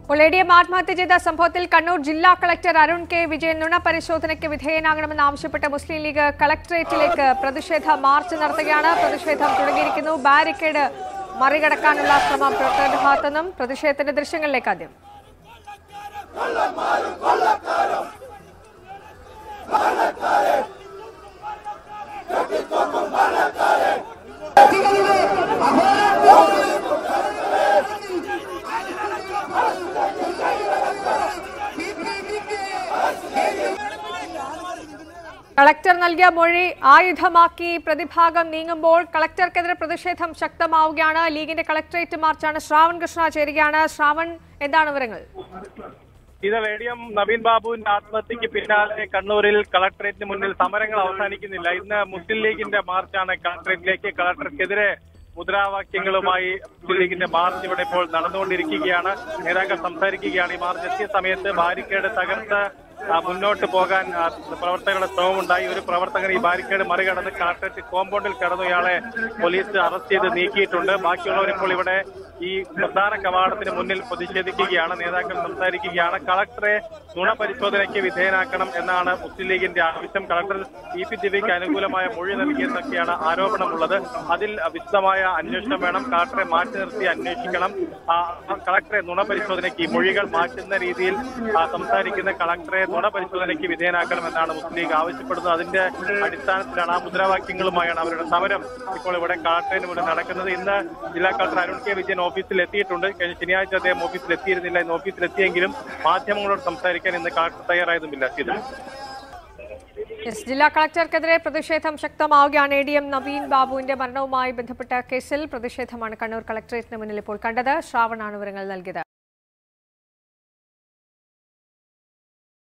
ഒളേഡിയം ആത്മഹത്യ ചെയ്ത സംഭവത്തിൽ കണ്ണൂർ ജില്ലാ കളക്ടർ അരുൺ കെ വിജയൻ നുണ പരിശോധനയ്ക്ക് വിധേയനാകണമെന്ന് ആവശ്യപ്പെട്ട് മുസ്ലിം ലീഗ് കളക്ടറേറ്റിലേക്ക് പ്രതിഷേധ മാർച്ച് നടത്തുകയാണ് പ്രതിഷേധം തുടങ്ങിയിരിക്കുന്നു ബാരിക്കേഡ് മറികടക്കാനുള്ള ശ്രമം പ്രവർത്തകരുടെ ഭാഗത്തുനിന്നും പ്രതിഷേധത്തിന്റെ ദൃശ്യങ്ങളിലേക്ക് ആദ്യം കളക്ടർ നൽകിയ മൊഴി ആയുധമാക്കി പ്രതിഭാഗം നീങ്ങുമ്പോൾ കളക്ടർക്കെതിരെ പ്രതിഷേധം ശക്തമാവുകയാണ് ലീഗിന്റെ കളക്ടറേറ്റ് മാർച്ചാണ് ശ്രാവൺ കൃഷ്ണ ചേരുകയാണ് ശ്രാവൺ എന്താണ് വിവരങ്ങൾ ഇത് റേഡിയം നവീൻ ബാബുവിന്റെ ആത്മഹത്യക്ക് പിന്നാലെ കണ്ണൂരിൽ കളക്ടറേറ്റിന് മുന്നിൽ സമരങ്ങൾ അവസാനിക്കുന്നില്ല ഇന്ന് മുസ്ലിം ലീഗിന്റെ മാർച്ചാണ് കളക്ടറേറ്റിലേക്ക് കളക്ടർക്കെതിരെ മുദ്രാവാക്യങ്ങളുമായി മുസ്ലിം ലീഗിന്റെ മാർച്ച് ഇവിടെ ഇപ്പോൾ നടന്നുകൊണ്ടിരിക്കുകയാണ് നേതാക്കൾ സംസാരിക്കുകയാണ് ഈ മാർച്ച് എത്തിയ സമയത്ത് ബാരിക്കേഡ് തകർത്ത് ആ, മുന്നോട്ട് പോകാൻ ആ, പ്രവർത്തകരുടെ ശ്രമമുണ്ടായി ഒരു പ്രവർത്തകൻ ഈ ബാരിക്കേഡ് മറികടന്ന് കളക്ടറേറ്റ് കോമ്പൗണ്ടിൽ കടന്നു ഇയാളെ പോലീസ് അറസ്റ്റ് ചെയ്ത് നീക്കിയിട്ടുണ്ട് ബാക്കിയുള്ളവർ ഇപ്പോൾ ഇവിടെ ഈ പ്രധാന കവാടത്തിന് മുന്നിൽ പ്രതിഷേധിക്കുകയാണ് നേതാക്കൾ സംസാരിക്കുകയാണ് കളക്ടറെ നുണ പരിശോധനയ്ക്ക് വിധേയനാക്കണം എന്നാണ് മുസ്ലിം ലീഗിന്റെ ആവശ്യം കളക്ടർ ഇ പി ദിവ്യയ്ക്ക് അനുകൂലമായ മൊഴി നൽകിയെന്നൊക്കെയാണ് ആരോപണമുള്ളത് അതിൽ വിശദമായ അന്വേഷണം വേണം കളക്ടറെ മാറ്റി നിർത്തി അന്വേഷിക്കണം ആ, കളക്ടറെ നുണ പരിശോധനയ്ക്ക് ഈ മൊഴികൾ മാറ്റുന്ന രീതിയിൽ ആ, സംസാരിക്കുന്ന കളക്ടറെ നുണ പരിശോധനയ്ക്ക് വിധേയനാക്കണം എന്നാണ് മുസ്ലിം ലീഗ് ആവശ്യപ്പെടുന്നത് അതിന്റെ അടിസ്ഥാനത്തിലാണ് ആ മുദ്രാവാക്യങ്ങളുമായാണ് അവരുടെ സമരം ഇപ്പോൾ ഇവിടെ കളക്ടറിന് മുന്നിൽ നടക്കുന്നത് ഇന്ന് ജില്ലാ കളക്ടർ അരുൺ കെ വിജയൻ ഓഫീസിൽ എത്തിയിട്ടുണ്ട് കഴിഞ്ഞ ശനിയാഴ്ച അദ്ദേഹം ഓഫീസിൽ എത്തിയിരുന്നില്ല ഇന്ന് ഓഫീസിൽ എത്തിയെങ്കിലും മാധ്യമങ്ങളോട് സംസാരിക്കാൻ ഇന്ന് കളക്ടർ തയ്യാറായതുമില്ല ഇത് യെസ് ജില്ലാ കളക്ടർക്കെതിരെ പ്രതിഷേധം ശക്തമാവുകയാണ് എ ഡി എം നവീൻ ബാബുവിന്റെ മരണവുമായി ബന്ധപ്പെട്ട കേസിൽ പ്രതിഷേധമാണ് കണ്ണൂർ കളക്ടറേറ്റിന് മുന്നിൽ ഇപ്പോൾ കണ്ടത് ശ്രാവണാണ് വിവരങ്ങൾ നൽകിയത്